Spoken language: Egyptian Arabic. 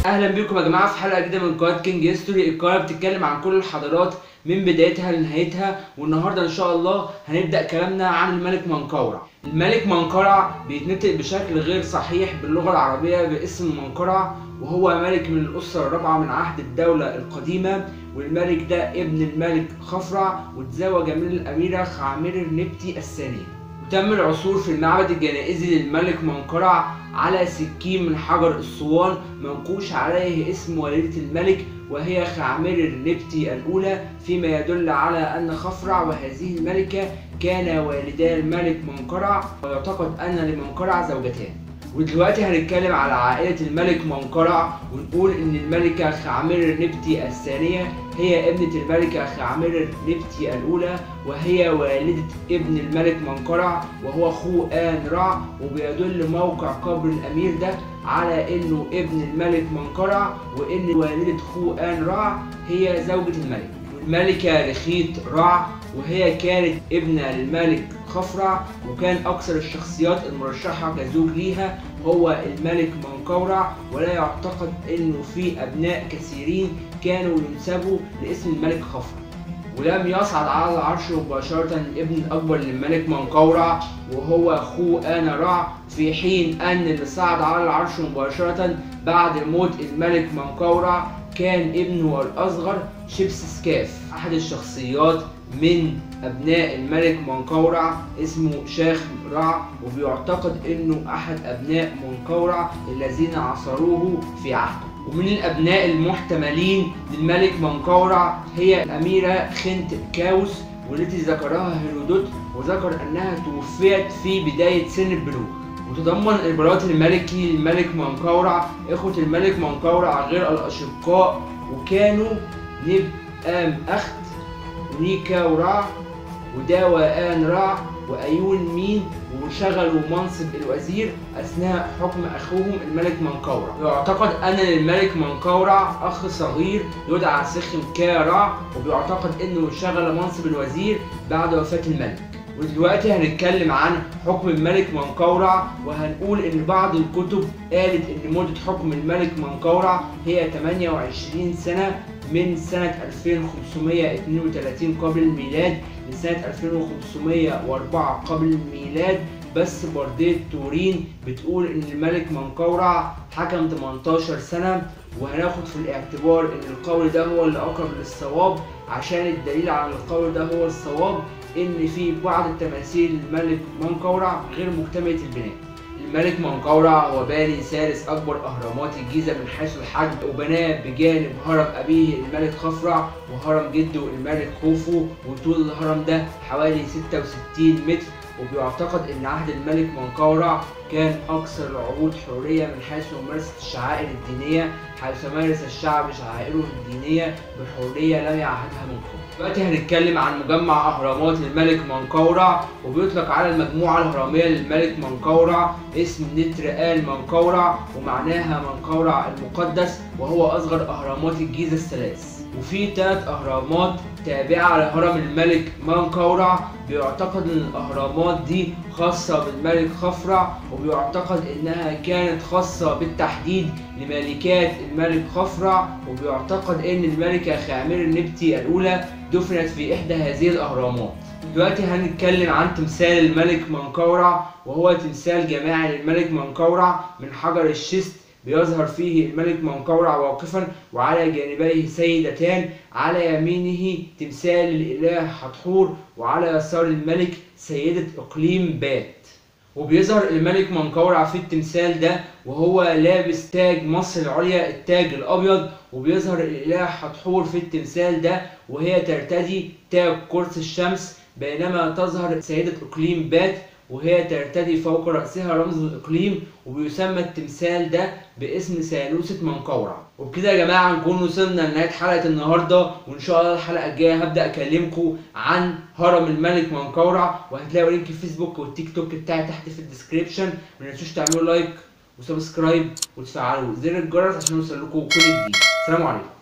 اهلا بيكم يا جماعه في حلقه جديده من قناه كينج هيستوري القناه بتتكلم عن كل الحضارات من بدايتها لنهايتها والنهارده ان شاء الله هنبدا كلامنا عن الملك منقورع الملك منقورع بيتنطق بشكل غير صحيح باللغه العربيه باسم منقورع وهو ملك من الاسره الرابعه من عهد الدوله القديمه والملك ده ابن الملك خفرع وتزوج من الاميره خعمير النبتي الثانيه وتم العثور في المعبد الجنائزي للملك منقرع على سكين من حجر الصوان منقوش عليه اسم والدة الملك وهي خعمير النبتي الأولى فيما يدل على أن خفرع وهذه الملكة كان والدا الملك منقرع ويعتقد أن لمنقرع زوجتان ودلوقتي هنتكلم على عائلة الملك منقرع ونقول إن الملكة خعمير النبتي الثانية هي ابنة الملكة خعمير النبتي الأولى وهي والدة ابن الملك منقرع وهو خو آن رع وبيدل موقع قبر الأمير ده على إنه ابن الملك منقرع وإن والدة خو آن رع هي زوجة الملك والملكة رخيت رع وهي كانت ابنة للملك خفرع وكان أكثر الشخصيات المرشحة كزوج ليها هو الملك منقورع ولا يعتقد إنه في أبناء كثيرين كانوا ينسبوا لاسم الملك خفرع ولم يصعد على العرش مباشرة الابن الأكبر للملك منقورع وهو أخوه آنا رع في حين أن اللي صعد على العرش مباشرة بعد موت الملك منقورع كان ابنه الأصغر شيبس سكاف أحد الشخصيات من أبناء الملك منقورع اسمه شاخ رع وبيعتقد إنه أحد أبناء منقورع الذين عصروه في عهده ومن الأبناء المحتملين للملك منقورع هي الأميرة خنت كاوس والتي ذكرها هيرودوت وذكر أنها توفيت في بداية سن البلوغ وتضمن البلاط الملكي للملك منقورع إخوة الملك منقورع غير الأشقاء وكانوا نب آم أخت ونيكا ورع وداوا آن رع وأيون مين وشغلوا منصب الوزير أثناء حكم أخوهم الملك منقورع يعتقد أن للملك منقورع أخ صغير يدعى سخم كارع وبيعتقد أنه شغل منصب الوزير بعد وفاة الملك ودلوقتي هنتكلم عن حكم الملك منقورع وهنقول ان بعض الكتب قالت ان مدة حكم الملك منقورع هي 28 سنة من سنة 2532 قبل الميلاد لسنة 2504 قبل الميلاد بس بردية تورين بتقول ان الملك منقورع حكم 18 سنة وهناخد في الاعتبار ان القول ده هو اللي اقرب للصواب عشان الدليل على القول ده هو الصواب ان في بعض التماثيل للملك منقورع غير مكتملة البناء الملك منقورع هو باني ثالث اكبر اهرامات الجيزه من حيث الحجم وبناه بجانب هرم ابيه الملك خفرع وهرم جده الملك خوفو وطول الهرم ده حوالي 66 متر وبيعتقد ان عهد الملك منقورع كان اكثر العهود حريه من حيث ممارسه الشعائر الدينيه حيث مارس الشعب شعائره الدينيه بحريه لم يعهدها من قبل دلوقتي هنتكلم عن مجمع اهرامات الملك منقورع وبيطلق على المجموعه الهرميه للملك منقورع اسم نتر آل منقورع ومعناها منقورع المقدس وهو اصغر اهرامات الجيزه الثلاث وفي ثلاث اهرامات تابعه لهرم الملك منقورع بيعتقد ان الاهرامات دي خاصه بالملك خفرع وبيعتقد انها كانت خاصه بالتحديد لملكات الملك خفرع وبيعتقد ان الملكه خامر النبتي الاولى دفنت في احدى هذه الاهرامات دلوقتي هنتكلم عن تمثال الملك منقورع وهو تمثال جماعي للملك منقورع من حجر الشست بيظهر فيه الملك منقورع واقفا وعلى جانبيه سيدتان على يمينه تمثال الإله حتحور وعلى يسار الملك سيدة إقليم بات وبيظهر الملك منقورع في التمثال ده وهو لابس تاج مصر العليا التاج الأبيض وبيظهر الإله حتحور في التمثال ده وهي ترتدي تاج قرص الشمس بينما تظهر سيدة إقليم بات وهي ترتدي فوق رأسها رمز الإقليم وبيسمى التمثال ده باسم ثالوثة منقورع وبكده يا جماعة نكون وصلنا لنهاية حلقة النهاردة وإن شاء الله الحلقة الجاية هبدأ أكلمكم عن هرم الملك منقورع وهتلاقوا لينك الفيسبوك والتيك توك بتاعي تحت في الديسكريبشن ما تنسوش تعملوا لايك وسبسكرايب وتفعلوا زر الجرس عشان يوصل لكم كل جديد سلام عليكم